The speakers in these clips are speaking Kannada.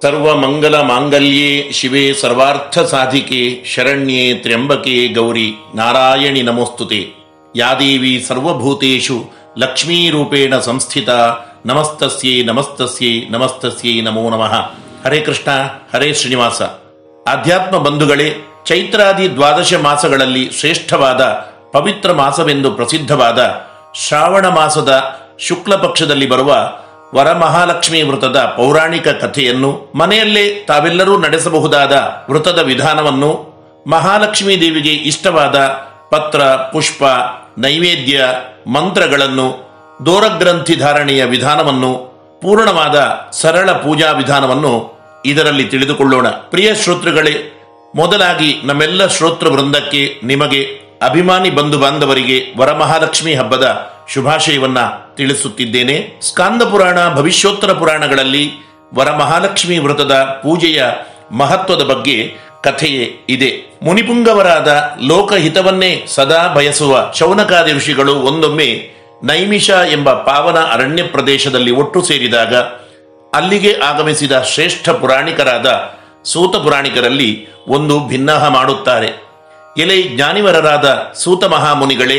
ಸರ್ವ ಮಂಗಲ ಮಾಂಗಲ್ಯೇ ಶಿವೆ ಸರ್ವಾರ್ಥ ಸಾಧಿಕೆ ಶರಣ್ಯೇ ತ್ರ್ಯಂಬಕೆ ಗೌರಿ ನಾರಾಯಣಿ ನಮೋಸ್ತುತೆ ಯಾದೇವಿ ಸರ್ವಭೂತೇಷು ಲಕ್ಷ್ಮೀರೂಪೇಣ ಸಂಸ್ಥಿತ ನಮಸ್ತಸ್ಯೈ ನಮಸ್ತಸ್ಯೈ ನಮಸ್ತಸ್ಯೈ ನಮೋ ನಮಃ ಹರೇ ಕೃಷ್ಣ ಹರೇ ಶ್ರೀನಿವಾಸ ಆಧ್ಯಾತ್ಮ ಬಂಧುಗಳೇ ಚೈತ್ರಾದಿ ದ್ವಾದಶ ಮಾಸಗಳಲ್ಲಿ ಶ್ರೇಷ್ಠವಾದ ಪವಿತ್ರ ಮಾಸವೆಂದು ಪ್ರಸಿದ್ಧವಾದ ಶ್ರಾವಣ ಮಾಸದ ಶುಕ್ಲ ಪಕ್ಷದಲ್ಲಿ ಬರುವ ವರಮಹಾಲಕ್ಷ್ಮಿ ವೃತದ ಪೌರಾಣಿಕ ಕಥೆಯನ್ನು ಮನೆಯಲ್ಲೇ ತಾವೆಲ್ಲರೂ ನಡೆಸಬಹುದಾದ ವೃತದ ವಿಧಾನವನ್ನು ಮಹಾಲಕ್ಷ್ಮೀ ದೇವಿಗೆ ಇಷ್ಟವಾದ ಪತ್ರ ಪುಷ್ಪ ನೈವೇದ್ಯ ಮಂತ್ರಗಳನ್ನು ದೋರಗ್ರಂಥಿ ಧಾರಣೆಯ ವಿಧಾನವನ್ನು ಪೂರ್ಣವಾದ ಸರಳ ಪೂಜಾ ವಿಧಾನವನ್ನು ಇದರಲ್ಲಿ ತಿಳಿದುಕೊಳ್ಳೋಣ ಪ್ರಿಯ ಶ್ರೋತೃಗಳೇ ಮೊದಲಾಗಿ ನಮ್ಮೆಲ್ಲ ಶ್ರೋತೃ ವೃಂದಕ್ಕೆ ನಿಮಗೆ ಅಭಿಮಾನಿ ಬಂಧು ಬಾಂಧವರಿಗೆ ವರಮಹಾಲಕ್ಷ್ಮಿ ಹಬ್ಬದ ಶುಭಾಶಯವನ್ನ ತಿಳಿಸುತ್ತಿದ್ದೇನೆ ಸ್ಕಾಂದ ಪುರಾಣ ಭವಿಷ್ಯೋತ್ತರ ಪುರಾಣಗಳಲ್ಲಿ ವರಮಹಾಲಕ್ಷ್ಮಿ ವ್ರತದ ಪೂಜೆಯ ಮಹತ್ವದ ಬಗ್ಗೆ ಕಥೆಯೇ ಇದೆ ಮುನಿಪುಂಗವರಾದ ಲೋಕಹಿತವನ್ನೇ ಸದಾ ಬಯಸುವ ಶೌನಕಾದಿ ಋಷಿಗಳು ಒಂದೊಮ್ಮೆ ನೈಮಿಷ ಎಂಬ ಪಾವನ ಅರಣ್ಯ ಪ್ರದೇಶದಲ್ಲಿ ಒಟ್ಟು ಸೇರಿದಾಗ ಅಲ್ಲಿಗೆ ಆಗಮಿಸಿದ ಶ್ರೇಷ್ಠ ಪುರಾಣಿಕರಾದ ಸೂತ ಪುರಾಣಿಕರಲ್ಲಿ ಒಂದು ಭಿನ್ನಹ ಮಾಡುತ್ತಾರೆ ಎಲೆ ಜ್ಞಾನಿವರರಾದ ಸೂತ ಮಹಾಮುನಿಗಳೇ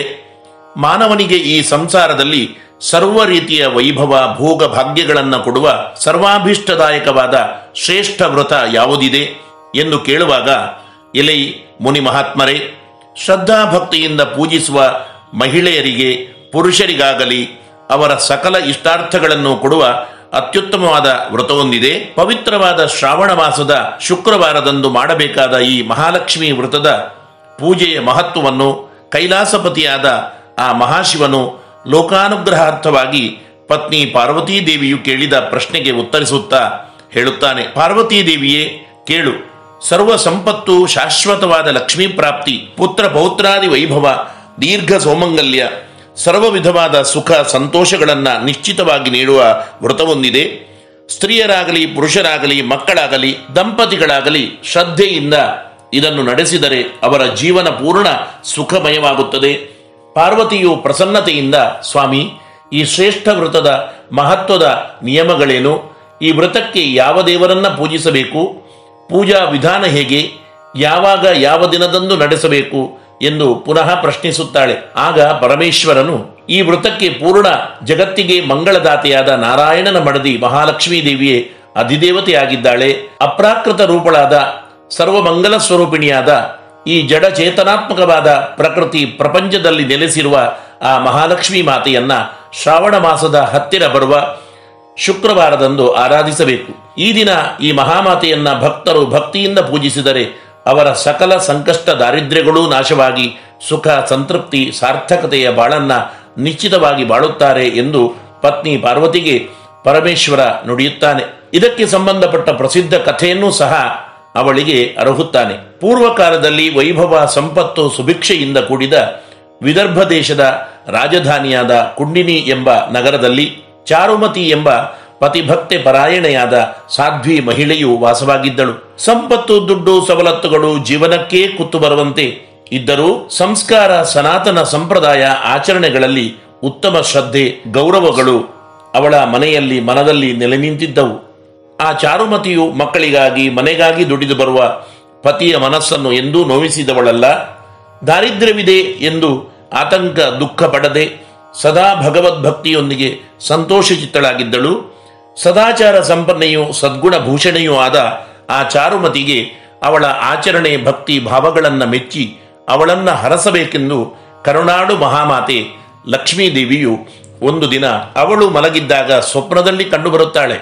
ಮಾನವನಿಗೆ ಈ ಸಂಸಾರದಲ್ಲಿ ಸರ್ವ ರೀತಿಯ ವೈಭವ ಭೋಗ ಭಾಗ್ಯಗಳನ್ನು ಕೊಡುವ ಸರ್ವಾಭೀಷ್ಟದಾಯಕವಾದ ಶ್ರೇಷ್ಠ ವ್ರತ ಯಾವುದಿದೆ ಎಂದು ಕೇಳುವಾಗ ಎಲೈ ಮುನಿ ಮಹಾತ್ಮರೇ ಶ್ರದ್ಧಾಭಕ್ತಿಯಿಂದ ಪೂಜಿಸುವ ಮಹಿಳೆಯರಿಗೆ ಪುರುಷರಿಗಾಗಲಿ ಅವರ ಸಕಲ ಇಷ್ಟಾರ್ಥಗಳನ್ನು ಕೊಡುವ ಅತ್ಯುತ್ತಮವಾದ ವ್ರತವೊಂದಿದೆ ಪವಿತ್ರವಾದ ಶ್ರಾವಣ ಮಾಸದ ಶುಕ್ರವಾರದಂದು ಮಾಡಬೇಕಾದ ಈ ಮಹಾಲಕ್ಷ್ಮಿ ವ್ರತದ ಪೂಜೆಯ ಮಹತ್ವವನ್ನು ಕೈಲಾಸಪತಿಯಾದ ಆ ಮಹಾಶಿವನು ಲೋಕಾನುಗ್ರಹಾರ್ಥವಾಗಿ ಪತ್ನಿ ಪಾರ್ವತೀ ದೇವಿಯು ಕೇಳಿದ ಪ್ರಶ್ನೆಗೆ ಉತ್ತರಿಸುತ್ತಾ ಹೇಳುತ್ತಾನೆ ಪಾರ್ವತೀ ದೇವಿಯೇ ಕೇಳು ಸರ್ವ ಸಂಪತ್ತು ಶಾಶ್ವತವಾದ ಲಕ್ಷ್ಮೀ ಪ್ರಾಪ್ತಿ ಪುತ್ರ ಪೌತ್ರಾದಿ ವೈಭವ ದೀರ್ಘ ಸೌಮಂಗಲ್ಯ ಸರ್ವ ವಿಧವಾದ ಸುಖ ಸಂತೋಷಗಳನ್ನ ನಿಶ್ಚಿತವಾಗಿ ನೀಡುವ ವ್ರತವೊಂದಿದೆ ಸ್ತ್ರೀಯರಾಗಲಿ ಪುರುಷರಾಗಲಿ ಮಕ್ಕಳಾಗಲಿ ದಂಪತಿಗಳಾಗಲಿ ಶ್ರದ್ಧೆಯಿಂದ ಇದನ್ನು ನಡೆಸಿದರೆ ಅವರ ಜೀವನ ಪೂರ್ಣ ಸುಖಮಯವಾಗುತ್ತದೆ ಪಾರ್ವತಿಯು ಪ್ರಸನ್ನತೆಯಿಂದ ಸ್ವಾಮಿ ಈ ಶ್ರೇಷ್ಠ ವ್ರತದ ಮಹತ್ವದ ನಿಯಮಗಳೇನು ಈ ವ್ರತಕ್ಕೆ ಯಾವ ದೇವರನ್ನ ಪೂಜಿಸಬೇಕು ಪೂಜಾ ವಿಧಾನ ಹೇಗೆ ಯಾವಾಗ ಯಾವ ದಿನದಂದು ನಡೆಸಬೇಕು ಎಂದು ಪುನಃ ಪ್ರಶ್ನಿಸುತ್ತಾಳೆ ಆಗ ಪರಮೇಶ್ವರನು ಈ ವ್ರತಕ್ಕೆ ಪೂರ್ಣ ಜಗತ್ತಿಗೆ ಮಂಗಳದಾತೆಯಾದ ನಾರಾಯಣನ ಮಡದಿ ಮಹಾಲಕ್ಷ್ಮೀ ದೇವಿಯೇ ಅಧಿದೇವತೆಯಾಗಿದ್ದಾಳೆ ಅಪ್ರಾಕೃತ ರೂಪಳಾದ ಸರ್ವಮಂಗಲ ಸ್ವರೂಪಿಣಿಯಾದ ಈ ಜಡ ಚೇತನಾತ್ಮಕವಾದ ಪ್ರಕೃತಿ ಪ್ರಪಂಚದಲ್ಲಿ ನೆಲೆಸಿರುವ ಆ ಮಹಾಲಕ್ಷ್ಮಿ ಮಾತೆಯನ್ನ ಶ್ರಾವಣ ಮಾಸದ ಹತ್ತಿರ ಬರುವ ಶುಕ್ರವಾರದಂದು ಆರಾಧಿಸಬೇಕು ಈ ದಿನ ಈ ಮಹಾಮಾತೆಯನ್ನ ಭಕ್ತರು ಭಕ್ತಿಯಿಂದ ಪೂಜಿಸಿದರೆ ಅವರ ಸಕಲ ಸಂಕಷ್ಟ ದಾರಿದ್ರ್ಯಗಳೂ ನಾಶವಾಗಿ ಸುಖ ಸಂತೃಪ್ತಿ ಸಾರ್ಥಕತೆಯ ಬಾಳನ್ನ ನಿಶ್ಚಿತವಾಗಿ ಬಾಳುತ್ತಾರೆ ಎಂದು ಪತ್ನಿ ಪಾರ್ವತಿಗೆ ಪರಮೇಶ್ವರ ನುಡಿಯುತ್ತಾನೆ ಇದಕ್ಕೆ ಸಂಬಂಧಪಟ್ಟ ಪ್ರಸಿದ್ಧ ಕಥೆಯನ್ನೂ ಸಹ ಅವಳಿಗೆ ಅರ್ಹುತ್ತಾನೆ ಪೂರ್ವ ಕಾಲದಲ್ಲಿ ವೈಭವ ಸಂಪತ್ತು ಸುಭಿಕ್ಷೆಯಿಂದ ಕೂಡಿದ ವಿದರ್ಭ ದೇಶದ ರಾಜಧಾನಿಯಾದ ಕುಂಡಿನಿ ಎಂಬ ನಗರದಲ್ಲಿ ಚಾರುಮತಿ ಎಂಬ ಪತಿಭಕ್ತೆ ಪರಾಯಣೆಯಾದ ಸಾಧ್ವಿ ಮಹಿಳೆಯು ವಾಸವಾಗಿದ್ದಳು ಸಂಪತ್ತು ದುಡ್ಡು ಸವಲತ್ತುಗಳು ಜೀವನಕ್ಕೇ ಕುತ್ತು ಬರುವಂತೆ ಇದ್ದರೂ ಸಂಸ್ಕಾರ ಸನಾತನ ಸಂಪ್ರದಾಯ ಆಚರಣೆಗಳಲ್ಲಿ ಉತ್ತಮ ಶ್ರದ್ಧೆ ಗೌರವಗಳು ಅವಳ ಮನೆಯಲ್ಲಿ ಮನದಲ್ಲಿ ನೆಲೆ ನಿಂತಿದ್ದವು ಆ ಚಾರುಮತಿಯು ಮಕ್ಕಳಿಗಾಗಿ ಮನೆಗಾಗಿ ದುಡಿದು ಬರುವ ಪತಿಯ ಮನಸ್ಸನ್ನು ಎಂದೂ ನೋವಿಸಿದವಳಲ್ಲ ದಾರಿದ್ರ್ಯವಿದೆ ಎಂದು ಆತಂಕ ದುಃಖ ಪಡದೆ ಸದಾ ಭಗವದ್ಭಕ್ತಿಯೊಂದಿಗೆ ಸಂತೋಷಚಿತ್ತಳಾಗಿದ್ದಳು ಸದಾಚಾರ ಸಂಪನ್ನೆಯೂ ಸದ್ಗುಣ ಭೂಷಣೆಯೂ ಆದ ಆ ಚಾರುಮತಿಗೆ ಅವಳ ಆಚರಣೆ ಭಕ್ತಿ ಭಾವಗಳನ್ನು ಮೆಚ್ಚಿ ಅವಳನ್ನ ಹರಸಬೇಕೆಂದು ಕರುಣಾಡು ಮಹಾಮಾತೆ ಲಕ್ಷ್ಮೀದೇವಿಯು ಒಂದು ದಿನ ಅವಳು ಮಲಗಿದ್ದಾಗ ಸ್ವಪ್ನದಲ್ಲಿ ಕಂಡುಬರುತ್ತಾಳೆ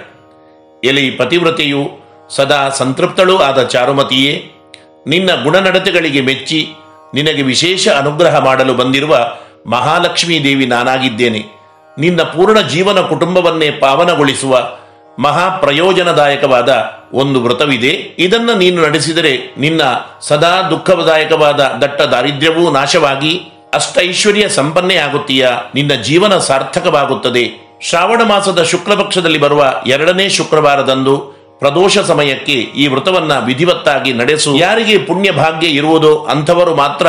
ಎಲಿ ಪತಿವ್ರತೆಯು ಸದಾ ಸಂತೃಪ್ತಳೂ ಆದ ಚಾರುಮತಿಯೇ ನಿನ್ನ ಗುಣನಡತೆಗಳಿಗೆ ಮೆಚ್ಚಿ ನಿನಗೆ ವಿಶೇಷ ಅನುಗ್ರಹ ಮಾಡಲು ಬಂದಿರುವ ಮಹಾಲಕ್ಷ್ಮೀ ದೇವಿ ನಾನಾಗಿದ್ದೇನೆ ನಿನ್ನ ಪೂರ್ಣ ಜೀವನ ಕುಟುಂಬವನ್ನೇ ಪಾವನಗೊಳಿಸುವ ಮಹಾ ಪ್ರಯೋಜನದಾಯಕವಾದ ಒಂದು ವ್ರತವಿದೆ ಇದನ್ನು ನೀನು ನಡೆಸಿದರೆ ನಿನ್ನ ಸದಾ ದುಃಖದಾಯಕವಾದ ದಟ್ಟ ದಾರಿದ್ರ್ಯವೂ ನಾಶವಾಗಿ ಅಷ್ಟೈಶ್ವರ್ಯ ಸಂಪನ್ನೇ ಆಗುತ್ತೀಯ ನಿನ್ನ ಜೀವನ ಸಾರ್ಥಕವಾಗುತ್ತದೆ ಶ್ರಾವಣ ಮಾಸದ ಶುಕ್ಲ ಪಕ್ಷದಲ್ಲಿ ಬರುವ ಎರಡನೇ ಶುಕ್ರವಾರದಂದು ಪ್ರದೋಷ ಸಮಯಕ್ಕೆ ಈ ವ್ರತವನ್ನ ವಿಧಿವತ್ತಾಗಿ ನಡೆಸು ಯಾರಿಗೆ ಪುಣ್ಯ ಭಾಗ್ಯ ಇರುವುದೋ ಅಂಥವರು ಮಾತ್ರ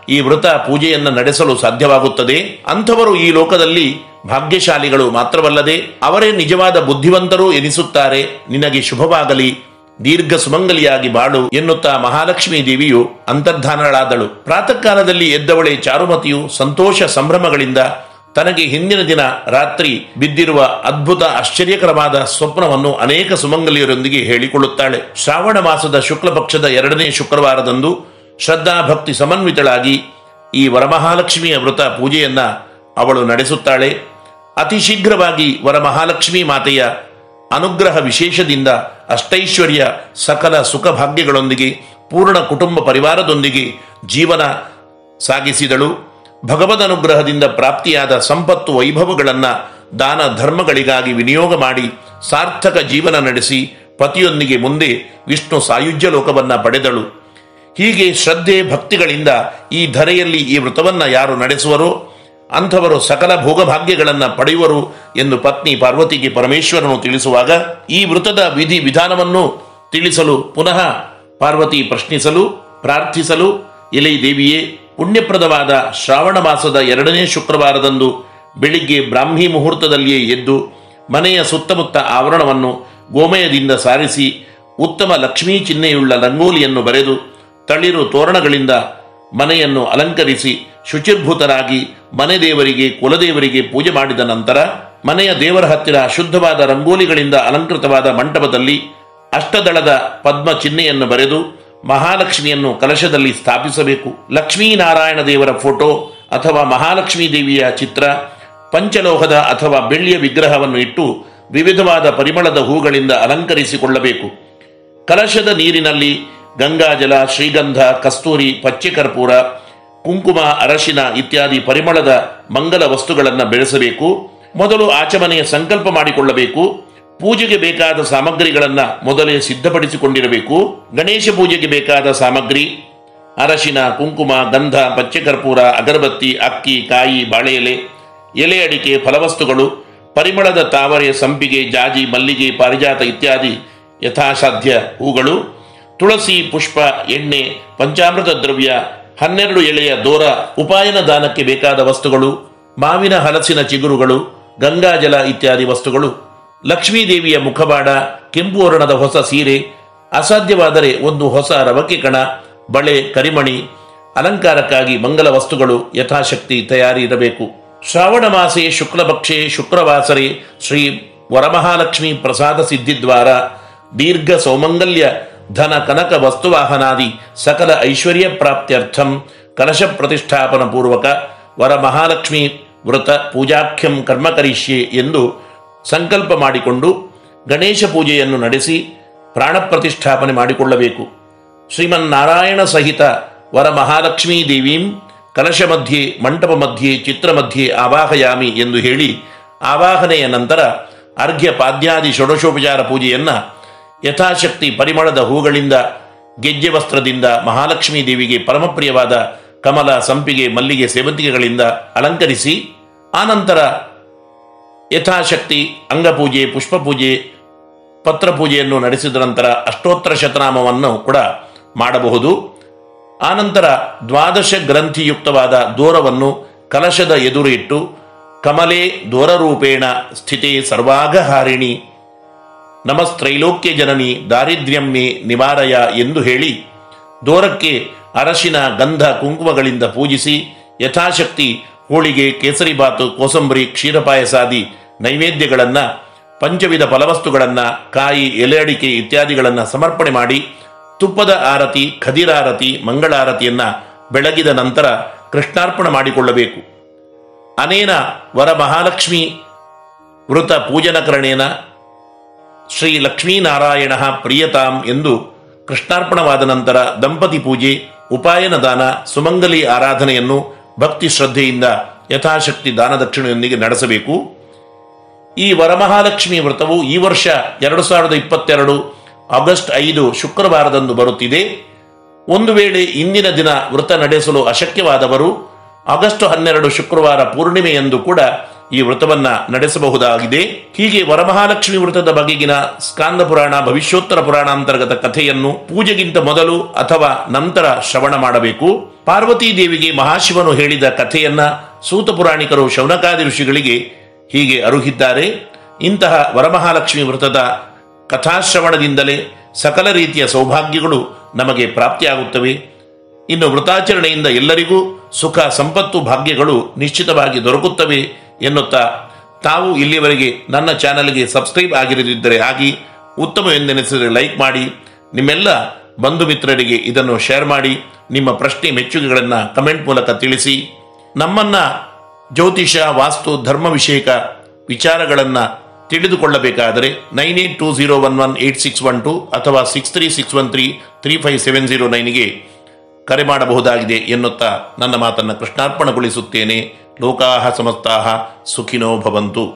ಈ ವೃತ ಪೂಜೆಯನ್ನು ನಡೆಸಲು ಸಾಧ್ಯವಾಗುತ್ತದೆ ಅಂಥವರು ಈ ಲೋಕದಲ್ಲಿ ಭಾಗ್ಯಶಾಲಿಗಳು ಮಾತ್ರವಲ್ಲದೆ ಅವರೇ ನಿಜವಾದ ಬುದ್ಧಿವಂತರು ಎನಿಸುತ್ತಾರೆ ನಿನಗೆ ಶುಭವಾಗಲಿ ದೀರ್ಘ ಸುಮಂಗಲಿಯಾಗಿ ಬಾಳು ಎನ್ನುತ್ತಾ ಮಹಾಲಕ್ಷ್ಮೀ ದೇವಿಯು ಅಂತರ್ಧಾನಳಾದಳು ಪ್ರಾತಃ ಕಾಲದಲ್ಲಿ ಎದ್ದವಳೆ ಚಾರುಮತಿಯು ಸಂತೋಷ ಸಂಭ್ರಮಗಳಿಂದ ತನಗೆ ಹಿಂದಿನ ದಿನ ರಾತ್ರಿ ಬಿದ್ದಿರುವ ಅದ್ಭುತ ಆಶ್ಚರ್ಯಕರವಾದ ಸ್ವಪ್ನವನ್ನು ಅನೇಕ ಸುಮಂಗಲಿಯರೊಂದಿಗೆ ಹೇಳಿಕೊಳ್ಳುತ್ತಾಳೆ ಶ್ರಾವಣ ಮಾಸದ ಶುಕ್ಲ ಪಕ್ಷದ ಎರಡನೇ ಶುಕ್ರವಾರದಂದು ಶ್ರದ್ಧಾ ಭಕ್ತಿ ಸಮನ್ವಿತಳಾಗಿ ಈ ವರಮಹಾಲಕ್ಷ್ಮಿಯ ವೃತ ಪೂಜೆಯನ್ನ ಅವಳು ನಡೆಸುತ್ತಾಳೆ ಅತಿ ಶೀಘ್ರವಾಗಿ ವರಮಹಾಲಕ್ಷ್ಮಿ ಮಾತೆಯ ಅನುಗ್ರಹ ವಿಶೇಷದಿಂದ ಅಷ್ಟೈಶ್ವರ್ಯ ಸಕಲ ಸುಖ ಭಾಗ್ಯಗಳೊಂದಿಗೆ ಪೂರ್ಣ ಕುಟುಂಬ ಪರಿವಾರದೊಂದಿಗೆ ಜೀವನ ಸಾಗಿಸಿದಳು ಭಗವದ್ ಅನುಗ್ರಹದಿಂದ ಪ್ರಾಪ್ತಿಯಾದ ಸಂಪತ್ತು ವೈಭವಗಳನ್ನು ದಾನ ಧರ್ಮಗಳಿಗಾಗಿ ವಿನಿಯೋಗ ಮಾಡಿ ಸಾರ್ಥಕ ಜೀವನ ನಡೆಸಿ ಪತಿಯೊಂದಿಗೆ ಮುಂದೆ ವಿಷ್ಣು ಸಾಯುಜ್ಯ ಲೋಕವನ್ನ ಪಡೆದಳು ಹೀಗೆ ಶ್ರದ್ಧೆ ಭಕ್ತಿಗಳಿಂದ ಈ ಧರೆಯಲ್ಲಿ ಈ ವ್ರತವನ್ನ ಯಾರು ನಡೆಸುವರೋ ಅಂಥವರು ಸಕಲ ಭೋಗಭಾಗ್ಯಗಳನ್ನು ಪಡೆಯುವರು ಎಂದು ಪತ್ನಿ ಪಾರ್ವತಿಗೆ ಪರಮೇಶ್ವರನು ತಿಳಿಸುವಾಗ ಈ ವೃತದ ವಿಧಿ ವಿಧಾನವನ್ನು ತಿಳಿಸಲು ಪುನಃ ಪಾರ್ವತಿ ಪ್ರಶ್ನಿಸಲು ಪ್ರಾರ್ಥಿಸಲು ಎಲೈ ದೇವಿಯೇ ಪುಣ್ಯಪ್ರದವಾದ ಶ್ರಾವಣ ಮಾಸದ ಎರಡನೇ ಶುಕ್ರವಾರದಂದು ಬೆಳಿಗ್ಗೆ ಬ್ರಾಹ್ಮಿ ಮುಹೂರ್ತದಲ್ಲಿಯೇ ಎದ್ದು ಮನೆಯ ಸುತ್ತಮುತ್ತ ಆವರಣವನ್ನು ಗೋಮಯದಿಂದ ಸಾರಿಸಿ ಉತ್ತಮ ಲಕ್ಷ್ಮೀ ಚಿಹ್ನೆಯುಳ್ಳ ರಂಗೋಲಿಯನ್ನು ಬರೆದು ತಳಿರು ತೋರಣಗಳಿಂದ ಮನೆಯನ್ನು ಅಲಂಕರಿಸಿ ಶುಚಿರ್ಭೂತರಾಗಿ ಮನೆ ದೇವರಿಗೆ ಕುಲದೇವರಿಗೆ ಪೂಜೆ ಮಾಡಿದ ನಂತರ ಮನೆಯ ದೇವರ ಹತ್ತಿರ ಶುದ್ಧವಾದ ರಂಗೋಲಿಗಳಿಂದ ಅಲಂಕೃತವಾದ ಮಂಟಪದಲ್ಲಿ ಅಷ್ಟದಳದ ಪದ್ಮ ಚಿಹ್ನೆಯನ್ನು ಬರೆದು ಮಹಾಲಕ್ಷ್ಮಿಯನ್ನು ಕಲಶದಲ್ಲಿ ಸ್ಥಾಪಿಸಬೇಕು ಲಕ್ಷ್ಮೀನಾರಾಯಣ ದೇವರ ಫೋಟೋ ಅಥವಾ ಮಹಾಲಕ್ಷ್ಮೀ ದೇವಿಯ ಚಿತ್ರ ಪಂಚಲೋಹದ ಅಥವಾ ಬೆಳ್ಳಿಯ ವಿಗ್ರಹವನ್ನು ಇಟ್ಟು ವಿವಿಧವಾದ ಪರಿಮಳದ ಹೂಗಳಿಂದ ಅಲಂಕರಿಸಿಕೊಳ್ಳಬೇಕು ಕಲಶದ ನೀರಿನಲ್ಲಿ ಗಂಗಾಜಲ ಶ್ರೀಗಂಧ ಕಸ್ತೂರಿ ಪಚ್ಚೆ ಕರ್ಪೂರ ಕುಂಕುಮ ಅರಶಿನ ಇತ್ಯಾದಿ ಪರಿಮಳದ ಮಂಗಲ ವಸ್ತುಗಳನ್ನು ಬೆಳೆಸಬೇಕು ಮೊದಲು ಆಚಮನೆಯ ಸಂಕಲ್ಪ ಮಾಡಿಕೊಳ್ಳಬೇಕು ಪೂಜೆಗೆ ಬೇಕಾದ ಸಾಮಗ್ರಿಗಳನ್ನ ಮೊದಲೇ ಸಿದ್ಧಪಡಿಸಿಕೊಂಡಿರಬೇಕು ಗಣೇಶ ಪೂಜೆಗೆ ಬೇಕಾದ ಸಾಮಗ್ರಿ ಅರಶಿನ ಕುಂಕುಮ ಗಂಧ ಪಚ್ಚೆ ಕರ್ಪೂರ ಅಗರಬತ್ತಿ ಅಕ್ಕಿ ಕಾಯಿ ಬಾಳೆ ಎಲೆ ಎಲೆ ಅಡಿಕೆ ಫಲವಸ್ತುಗಳು ಪರಿಮಳದ ತಾವರೆ ಸಂಪಿಗೆ ಜಾಜಿ ಮಲ್ಲಿಗೆ ಪಾರಿಜಾತ ಇತ್ಯಾದಿ ಯಥಾಸಾಧ್ಯ ಹೂಗಳು ತುಳಸಿ ಪುಷ್ಪ ಎಣ್ಣೆ ಪಂಚಾಮೃತ ದ್ರವ್ಯ ಹನ್ನೆರಡು ಎಳೆಯ ದೋರ ಉಪಾಯನ ದಾನಕ್ಕೆ ಬೇಕಾದ ವಸ್ತುಗಳು ಮಾವಿನ ಹಲಸಿನ ಚಿಗುರುಗಳು ಗಂಗಾಜಲ ಇತ್ಯಾದಿ ವಸ್ತುಗಳು ಲಕ್ಷ್ಮೀದೇವಿಯ ಮುಖವಾಡ ಕೆಂಪು ವರ್ಣದ ಹೊಸ ಸೀರೆ ಅಸಾಧ್ಯವಾದರೆ ಒಂದು ಹೊಸ ರವಕೆ ಕಣ ಬಳೆ ಕರಿಮಣಿ ಅಲಂಕಾರಕ್ಕಾಗಿ ಮಂಗಲ ವಸ್ತುಗಳು ಯಥಾಶಕ್ತಿ ತಯಾರಿ ಇರಬೇಕು ಶ್ರಾವಣ ಮಾಸೆ ಶುಕ್ಲಪಕ್ಷೆ ಶುಕ್ರವಾಸರೆ ಶ್ರೀ ವರಮಹಾಲಕ್ಷ್ಮಿ ಪ್ರಸಾದ ಸಿದ್ಧಿದ್ವಾರ ದೀರ್ಘ ಸೌಮಂಗಲ್ಯ ಧನ ಕನಕ ವಸ್ತುವಾಹನಾದಿ ಸಕಲ ಐಶ್ವರ್ಯ ಪ್ರಾಪ್ತ್ಯರ್ಥಂ ಕಲಶ ಪ್ರತಿಷ್ಠಾಪನ ಪೂರ್ವಕ ವರಮಹಾಲಕ್ಷ್ಮಿ ವೃತ ಪೂಜಾಖ್ಯಂ ಕರ್ಮ ಕರಿಷ್ಯೆ ಎಂದು ಸಂಕಲ್ಪ ಮಾಡಿಕೊಂಡು ಗಣೇಶ ಪೂಜೆಯನ್ನು ನಡೆಸಿ ಪ್ರಾಣ ಪ್ರತಿಷ್ಠಾಪನೆ ಮಾಡಿಕೊಳ್ಳಬೇಕು ಶ್ರೀಮನ್ನಾರಾಯಣ ಸಹಿತ ವರ ಮಹಾಲಕ್ಷ್ಮೀ ದೇವೀಂ ಕಲಶ ಮಧ್ಯೆ ಮಂಟಪ ಮಧ್ಯೆ ಚಿತ್ರ ಮಧ್ಯೆ ಆವಾಹಯಾಮಿ ಎಂದು ಹೇಳಿ ಆವಾಹನೆಯ ನಂತರ ಅರ್ಘ್ಯ ಪಾದ್ಯಾದಿ ಷೋಡಶೋಪಚಾರ ಪೂಜೆಯನ್ನ ಯಥಾಶಕ್ತಿ ಪರಿಮಳದ ಹೂಗಳಿಂದ ಗೆಜ್ಜೆ ವಸ್ತ್ರದಿಂದ ಮಹಾಲಕ್ಷ್ಮೀ ದೇವಿಗೆ ಪರಮಪ್ರಿಯವಾದ ಕಮಲ ಸಂಪಿಗೆ ಮಲ್ಲಿಗೆ ಸೇವಂತಿಗೆಗಳಿಂದ ಅಲಂಕರಿಸಿ ಆನಂತರ ಯಥಾಶಕ್ತಿ ಅಂಗಪೂಜೆ ಪುಷ್ಪಪೂಜೆ ಪತ್ರಪೂಜೆಯನ್ನು ನಡೆಸಿದ ನಂತರ ಅಷ್ಟೋತ್ತರ ಶತನಾಮವನ್ನು ಕೂಡ ಮಾಡಬಹುದು ಆನಂತರ ದ್ವಾದಶ ಗ್ರಂಥಿಯುಕ್ತವಾದ ದೂರವನ್ನು ಕಲಶದ ಎದುರು ಇಟ್ಟು ಕಮಲೆ ದೂರರೂಪೇಣ ಸ್ಥಿತೆ ಸರ್ವಾಗಹಾರಿಣಿ ನಮಸ್ತ್ರೈಲೋಕ್ಯ ಜನನಿ ದಾರಿದ್ರ್ಯಮ್ಮೆ ನಿವಾರಯ ಎಂದು ಹೇಳಿ ದೂರಕ್ಕೆ ಅರಶಿನ ಗಂಧ ಕುಂಕುಮಗಳಿಂದ ಪೂಜಿಸಿ ಯಥಾಶಕ್ತಿ ಹೋಳಿಗೆ ಕೇಸರಿಬಾತು ಕೋಸಂಬರಿ ಕ್ಷೀರಪಾಯಸಾದಿ ನೈವೇದ್ಯಗಳನ್ನ ಪಂಚವಿಧ ಫಲವಸ್ತುಗಳನ್ನ ಕಾಯಿ ಎಲೆ ಅಡಿಕೆ ಇತ್ಯಾದಿಗಳನ್ನ ಸಮರ್ಪಣೆ ಮಾಡಿ ತುಪ್ಪದ ಆರತಿ ಖದಿರಾರತಿ ಮಂಗಳಾರತಿಯನ್ನ ಬೆಳಗಿದ ನಂತರ ಕೃಷ್ಣಾರ್ಪಣ ಮಾಡಿಕೊಳ್ಳಬೇಕು ಅನೇನ ವರ ಮಹಾಲಕ್ಷ್ಮಿ ವೃತ ಪೂಜನಕರಣೇನ ಶ್ರೀ ಲಕ್ಷ್ಮೀನಾರಾಯಣ ಪ್ರಿಯತಾಂ ಎಂದು ಕೃಷ್ಣಾರ್ಪಣವಾದ ನಂತರ ದಂಪತಿ ಪೂಜೆ ಉಪಾಯನ ದಾನ ಸುಮಂಗಲಿ ಆರಾಧನೆಯನ್ನು ಭಕ್ತಿ ಶ್ರದ್ಧೆಯಿಂದ ಯಥಾಶಕ್ತಿ ದಾನ ದಕ್ಷಿಣೆಯೊಂದಿಗೆ ನಡೆಸಬೇಕು ಈ ವರಮಹಾಲಕ್ಷ್ಮಿ ವ್ರತವು ಈ ವರ್ಷ ಎರಡು ಸಾವಿರದ ಇಪ್ಪತ್ತೆರಡು ಆಗಸ್ಟ್ ಐದು ಶುಕ್ರವಾರದಂದು ಬರುತ್ತಿದೆ ಒಂದು ವೇಳೆ ಇಂದಿನ ದಿನ ವ್ರತ ನಡೆಸಲು ಅಶಕ್ಯವಾದವರು ಆಗಸ್ಟ್ ಹನ್ನೆರಡು ಶುಕ್ರವಾರ ಪೂರ್ಣಿಮೆಯಂದು ಕೂಡ ಈ ವ್ರತವನ್ನ ನಡೆಸಬಹುದಾಗಿದೆ ಹೀಗೆ ವರಮಹಾಲಕ್ಷ್ಮಿ ವ್ರತದ ಬಗೆಗಿನ ಸ್ಕಾಂದ ಪುರಾಣ ಭವಿಷ್ಯೋತ್ತರ ಪುರಾಣ ಅಂತರ್ಗತ ಕಥೆಯನ್ನು ಪೂಜೆಗಿಂತ ಮೊದಲು ಅಥವಾ ನಂತರ ಶ್ರವಣ ಮಾಡಬೇಕು ಪಾರ್ವತೀ ದೇವಿಗೆ ಮಹಾಶಿವನು ಹೇಳಿದ ಕಥೆಯನ್ನ ಸೂತ ಪುರಾಣಿಕರು ಶೌನಕಾದಿ ಋಷಿಗಳಿಗೆ ಹೀಗೆ ಅರುಹಿದ್ದಾರೆ ಇಂತಹ ವರಮಹಾಲಕ್ಷ್ಮಿ ವ್ರತದ ಕಥಾಶ್ರವಣದಿಂದಲೇ ಸಕಲ ರೀತಿಯ ಸೌಭಾಗ್ಯಗಳು ನಮಗೆ ಪ್ರಾಪ್ತಿಯಾಗುತ್ತವೆ ಇನ್ನು ವೃತಾಚರಣೆಯಿಂದ ಎಲ್ಲರಿಗೂ ಸುಖ ಸಂಪತ್ತು ಭಾಗ್ಯಗಳು ನಿಶ್ಚಿತವಾಗಿ ದೊರಕುತ್ತವೆ ಎನ್ನುತ್ತಾ ತಾವು ಇಲ್ಲಿಯವರೆಗೆ ನನ್ನ ಚಾನಲ್ಗೆ ಸಬ್ಸ್ಕ್ರೈಬ್ ಆಗಿರದಿದ್ದರೆ ಆಗಿ ಉತ್ತಮವೆಂದೆನಿಸಿದರೆ ಲೈಕ್ ಮಾಡಿ ನಿಮ್ಮೆಲ್ಲ ಬಂಧು ಮಿತ್ರರಿಗೆ ಇದನ್ನು ಶೇರ್ ಮಾಡಿ ನಿಮ್ಮ ಪ್ರಶ್ನೆ ಮೆಚ್ಚುಗೆಗಳನ್ನು ಕಮೆಂಟ್ ಮೂಲಕ ತಿಳಿಸಿ ನಮ್ಮನ್ನ ಜ್ಯೋತಿಷ ವಾಸ್ತು ಧರ್ಮ ವಿಷಯಕ ವಿಚಾರಗಳನ್ನು ತಿಳಿದುಕೊಳ್ಳಬೇಕಾದರೆ nine eight two zero one one eight six one two ಅಥವಾ six three six one three three five seven zero ನೈನ್ಗೆ ಕರೆ ಮಾಡಬಹುದಾಗಿದೆ ಎನ್ನುತ್ತಾ ನನ್ನ ಮಾತನ್ನು ಕೃಷ್ಣಾರ್ಪಣಗೊಳಿಸುತ್ತೇನೆ ಲೋಕಾಹ ಸಮಸ್ತಾಹ ಸುಖಿನೋ ಭವಂತು